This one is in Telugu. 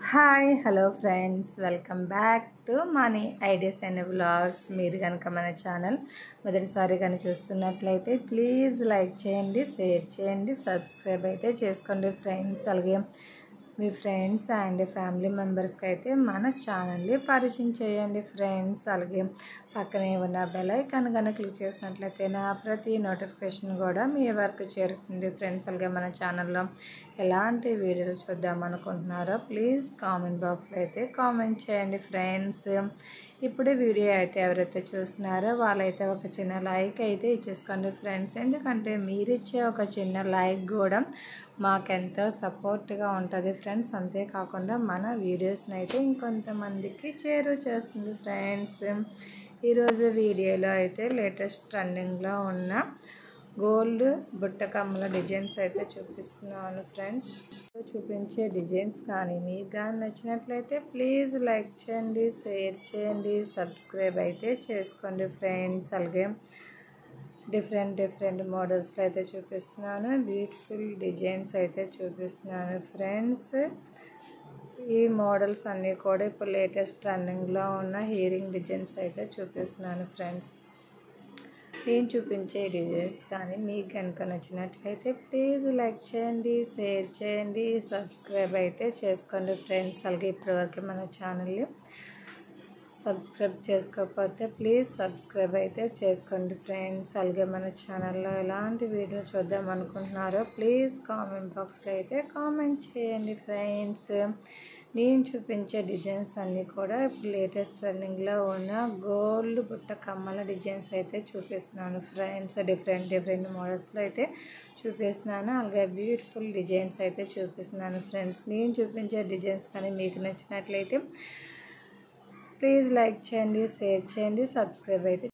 hi hello friends welcome back to money ideas and vlogs మీరు కనుక మన ఛానల్ మొదటిసారి కానీ చూస్తున్నట్లయితే ప్లీజ్ లైక్ చేయండి షేర్ చేయండి సబ్స్క్రైబ్ అయితే చేసుకోండి ఫ్రెండ్స్ అలాగే మీ ఫ్రెండ్స్ అండ్ ఫ్యామిలీ మెంబర్స్కి అయితే మన ఛానల్ని పరిచయం చేయండి ఫ్రెండ్స్ అలాగే పక్కనే ఉన్న బెల్ ఐకాన్ కనుక క్లిక్ చేసినట్లయితే నా ప్రతి నోటిఫికేషన్ కూడా మీ వరకు చేరుతుంది ఫ్రెండ్స్ అలాగే మన ఛానల్లో ఎలాంటి వీడియోలు చూద్దాం అనుకుంటున్నారో ప్లీజ్ కామెంట్ బాక్స్లో అయితే కామెంట్ చేయండి ఫ్రెండ్స్ ఇప్పుడే వీడియో అయితే ఎవరైతే చూస్తున్నారో వాళ్ళైతే ఒక చిన్న లైక్ అయితే ఇచ్చేసుకోండి ఫ్రెండ్స్ ఎందుకంటే మీరు ఇచ్చే ఒక చిన్న లైక్ కూడా మాకెంతో సపోర్ట్గా ఉంటుంది ఫ్రెండ్స్ అంతేకాకుండా మన వీడియోస్ని అయితే ఇంకొంతమందికి చేరువ చేస్తుంది ఫ్రెండ్స్ ఈరోజు వీడియోలో అయితే లేటెస్ట్ ట్రెండింగ్లో ఉన్న గోల్డ్ బుట్టకమ్మల డిజైన్స్ అయితే చూపిస్తున్నాను ఫ్రెండ్స్ చూపించే డిజైన్స్ కానీ మీకు కానీ నచ్చినట్లయితే ప్లీజ్ లైక్ చేయండి షేర్ చేయండి సబ్స్క్రైబ్ అయితే చేసుకోండి ఫ్రెండ్స్ అలాగే డిఫరెంట్ డిఫరెంట్ మోడల్స్లో అయితే చూపిస్తున్నాను బ్యూటిఫుల్ డిజైన్స్ అయితే చూపిస్తున్నాను ఫ్రెండ్స్ ఈ మోడల్స్ అన్నీ కూడా ఇప్పుడు లేటెస్ట్ ట్రెండింగ్లో ఉన్న హీరింగ్ డిజైన్స్ అయితే చూపిస్తున్నాను ఫ్రెండ్స్ నేను చూపించే డిజైన్స్ కానీ మీకు కనుక నచ్చినట్లయితే ప్లీజ్ లైక్ చేయండి షేర్ చేయండి సబ్స్క్రైబ్ అయితే చేసుకోండి ఫ్రెండ్స్ అలాగే ఇప్పటివరకు మన ఛానల్ని సబ్స్క్రైబ్ చేసుకోకపోతే ప్లీజ్ సబ్స్క్రైబ్ అయితే చేసుకోండి ఫ్రెండ్స్ అలాగే మన ఛానల్లో ఎలాంటి వీడియో చూద్దాం అనుకుంటున్నారో ప్లీజ్ కామెంట్ బాక్స్లో అయితే కామెంట్ చేయండి ఫ్రెండ్స్ నేను చూపించే డిజైన్స్ అన్నీ కూడా ఇప్పుడు లేటెస్ట్ ట్రెండింగ్లో ఉన్న గోల్డ్ బుట్ట కమ్మల డిజైన్స్ అయితే చూపిస్తున్నాను ఫ్రెండ్స్ డిఫరెంట్ డిఫరెంట్ మోడల్స్లో అయితే చూపిస్తున్నాను అలాగే బ్యూటిఫుల్ డిజైన్స్ అయితే చూపిస్తున్నాను ఫ్రెండ్స్ నేను చూపించే డిజైన్స్ కానీ మీకు నచ్చినట్లయితే ప్లీజ్ లైక్ చేయండి షేర్ చేయండి సబ్స్క్రైబ్ అయితే